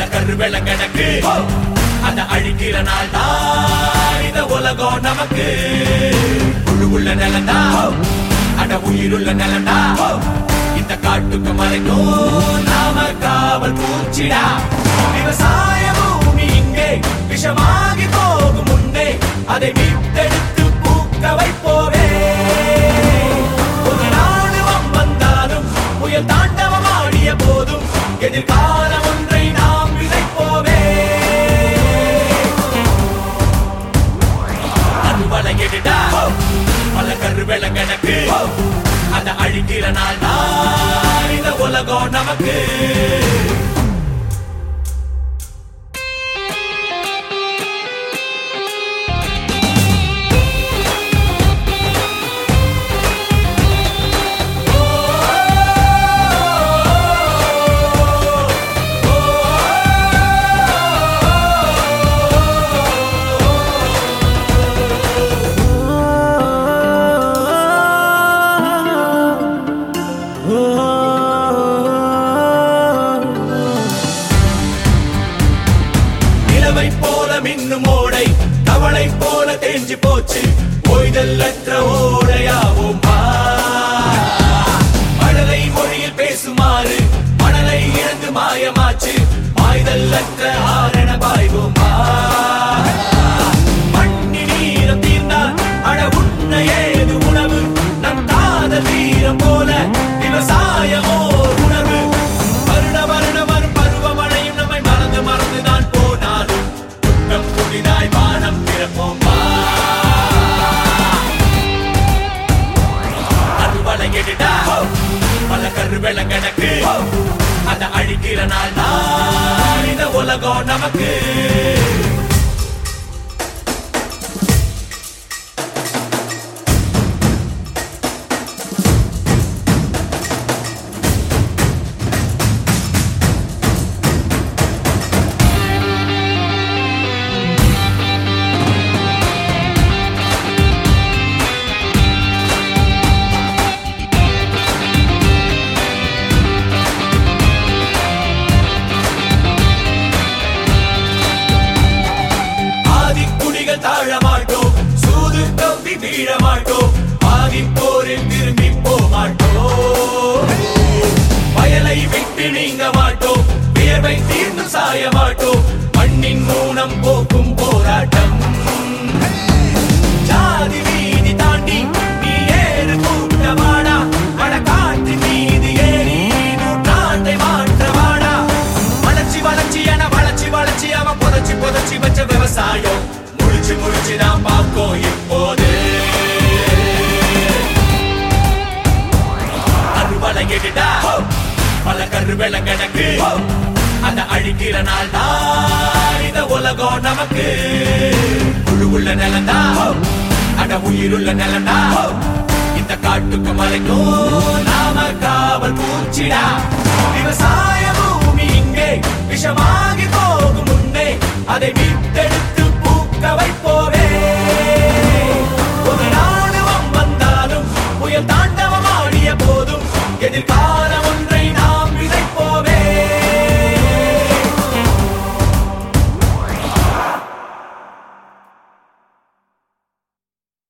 கரு வெள்ளங்கணக்கு அத அழிக்கிற நாள் தான் இந்த உலகம் நமக்கு புழுவுள்ள நிலந்தா அட உயிருள்ள நிலந்தா இந்த காட்டுக்கு மறைக்கும் நாம காவல் பூச்சிடா விவசாய பூமி இங்கே விஷமாகி போகும் முன்னே அதை மீட்டெடுத்து பூக்க வைப்போவே ஒரு ராணுவம் வந்தாலும் புயல் தாண்டவம் ஆடிய போதும் எதிர்காலம் ஒன்றை நாம் விதைப்போவே அறுவலை எடுடா பல கரு வெள்ளங்கணக்கு அத அழிக்கிற நாள் தான் இந்த உலகம் நமக்கு நிலவை போல மின்னும் ஓடை தவளை போல தேஞ்சு போச்சு ஓய்தல்லற்ற ஓடையாவும் வா. மழலை மொழியில் பேசுமாறு மணலை இழந்து மாயமாச்சு பாய்தல்லற்ற ஆரண பாய்வோம் வா. மண்ணின் ஈரம் தீர்ந்தால் அட உண்ண ஏது உணவு நம் காதல் வீரம் போல விவசாயமோ உணர்வு வருட வருட வரும் பருவமழையும் நம்மை மறந்து மறந்து தான் போனாலும் குற்றம் புதிதாய் வானம் பிறப்போம் வா. அறுவலை எடுடா பல கரு வெள்ளங்கணக்கு அத அழிக்கிற நாள் தான் இந்த உலகம் நமக்கு ஆதிக்குடிகள் தாழ மாட்டோம் சூது கம்பி வீழ மாட்டோம் ஆதி போரில் திரும்பி போக மாட்டோம் வயலை விட்டு நீங்க மாட்டோம் வியர்வை தீர்ந்து சாய மாட்டோம் மண்ணின் மூலம் போக்கும் போராட்டம் ஜாதி வீதி தாண்டி நீ ஏறு கூட்டமாடா அட காற்று மீது ஏறி நூற்றாண்டை மாற்றவாடா வளர்ச்சி வளர்ச்சி என வளர்ச்சி வளர்ச்சி அவன் புதைச்சி புதைச்சி வச்ச விவசாயம் முழிச்சு முழிச்சு நாம் பார்க்கோம் இப்போது அறுவலை எடுடா பல கரு வெள்ளங்கணக்கு அத அழிக்கிற நாள் தான் இந்த உலகம் நமக்கு புழுவுள்ள நிலந்தா அட உயிருள்ள நிலந்தா இந்த காட்டுக்கு மறைக்கும் நாம காவல் பூச்சிடா விவசாய பூமி இங்கே விஷமாகி போகும் முன்னே அதை மீட்டெடுத்து பூக்க வைப்போவே ஒரு ராணுவம் வந்தாலும் புயல் தாண்டவம் ஆடிய போதும் எதிர்கால